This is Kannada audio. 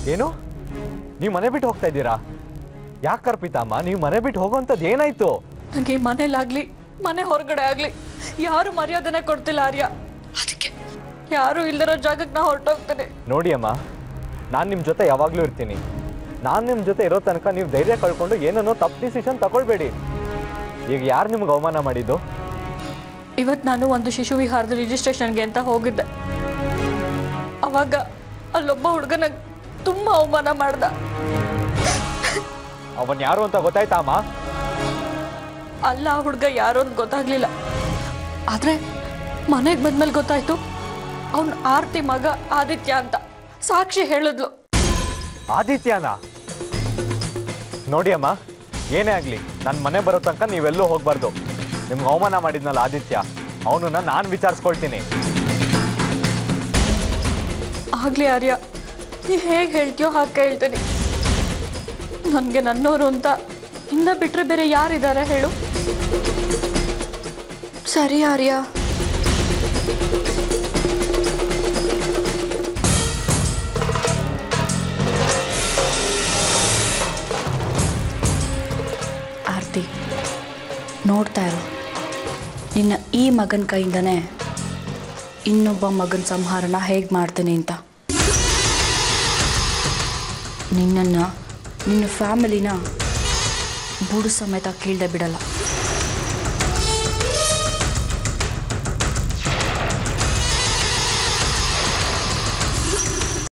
ಏನು ನೀವು ಮನೆ ಬಿಟ್ಟು ಹೋಗ್ತಾ ಇದ್ದೀರಾ ಯಾಕೆ ಅರ್ಪಿತಮ್ಮ ನೀವು ಮನೆ ಬಿಟ್ಟು ಹೋಗೋಂಥದ್ದು ಏನಾಯ್ತು ನನಗೆ ಮನೇಲಾಗ್ಲಿ ಮನೆ ಹೊರಗಡೆ ಆಗ್ಲಿ ಯಾರು ಮರ್ಯಾದನೆ ಕೊಡ್ತಿಲ್ಲ ಆರ್ಯ ಅದಕ್ಕೆ ಯಾರು ಇಲ್ದಿರೋ ಜಾಗಕ್ಕೆ ನಾ ಹೊರಟೋಗ್ತೇನೆ ನೋಡಿ ಅಮ್ಮ ನಾನು ನಿಮ್ಮ ಜೊತೆ ಯಾವಾಗಲೂ ಇರ್ತೀನಿ ನಾನು ನಿಮ್ಮ ಜೊತೆ ಇರೋ ತನಕ ನೀವು ಧೈರ್ಯ ಕಳ್ಕೊಂಡು ಏನನ್ನೋ ತಪ್ಪು ಡಿಸಿಷನ್ ತಗೊಳ್ಬೇಡಿ ಈಗ ಯಾರು ನಿಮ್ಗೆ ಅವಮಾನ ಮಾಡಿದ್ದು ಇವತ್ತು ನಾನು ಒಂದು ಶಿಶು ವಿಹಾರದ ರಿಜಿಸ್ಟ್ರೇಷನ್ಗೆ ಅಂತ ಹೋಗಿದ್ದೆ ಅವಾಗ ಅಲ್ಲೊಬ್ಬ ಹುಡುಗನ ತುಂಬ ಅವಮಾನ ಮಾಡ್ದ ಅವನ್ ಯಾರು ಅಂತ ಗೊತ್ತಾಯ್ತಾ ಅಮ್ಮ ಅಲ್ಲ ಆ ಹುಡುಗ ಯಾರು ಅಂತ ಗೊತ್ತಾಗ್ಲಿಲ್ಲ ಆದ್ರೆ ಮನೆಗೆ ಬಂದ್ಮೇಲೆ ಗೊತ್ತಾಯ್ತು ಅವನ್ ಆರ್ತಿ ಮಗ ಆದಿತ್ಯ ಅಂತ ಸಾಕ್ಷಿ ಹೇಳಿದ್ಲು ಆದಿತ್ಯನಾ ನೋಡಿ ಅಮ್ಮ ಏನೇ ಆಗಲಿ ನನ್ನ ಮನೆ ಬರೋ ತನಕ ನೀವೆಲ್ಲೂ ಹೋಗ್ಬಾರ್ದು ನಿಮ್ಗೆ ಅವಮಾನ ಮಾಡಿದ್ನಲ್ಲ ಆದಿತ್ಯ ಅವನನ್ನ ನಾನು ವಿಚಾರಿಸ್ಕೊಳ್ತೀನಿ ಆಗ್ಲಿ ಆರ್ಯ ನೀ ಹೇಗೆ ಹೇಳ್ತೀಯೋ ಹಾಗೆ ಕೇಳ್ತೀನಿ ನನಗೆ ನನ್ನೋರು ಅಂತ ಇನ್ನ ಬಿಟ್ರೆ ಬೇರೆ ಯಾರಿದ್ದಾರೆ ಹೇಳು ಸರಿ ಆರ್ಯ ಆರ್ತಿ ನೋಡ್ತಾ ಇರು ನಿನ್ನ ಈ ಮಗನ ಕೈಯಿಂದನೇ ಇನ್ನೊಬ್ಬ ಮಗನ ಸಂಹಾರನ ಹೇಗೆ ಮಾಡ್ತೀನಿ ಅಂತ ನಿನ್ನನ್ನು ನಿನ್ನ ಫ್ಯಾಮಿಲಿನ ಬುಡು ಸಮೇತ ಕೀಳ್ದೆ ಬಿಡಲ್ಲ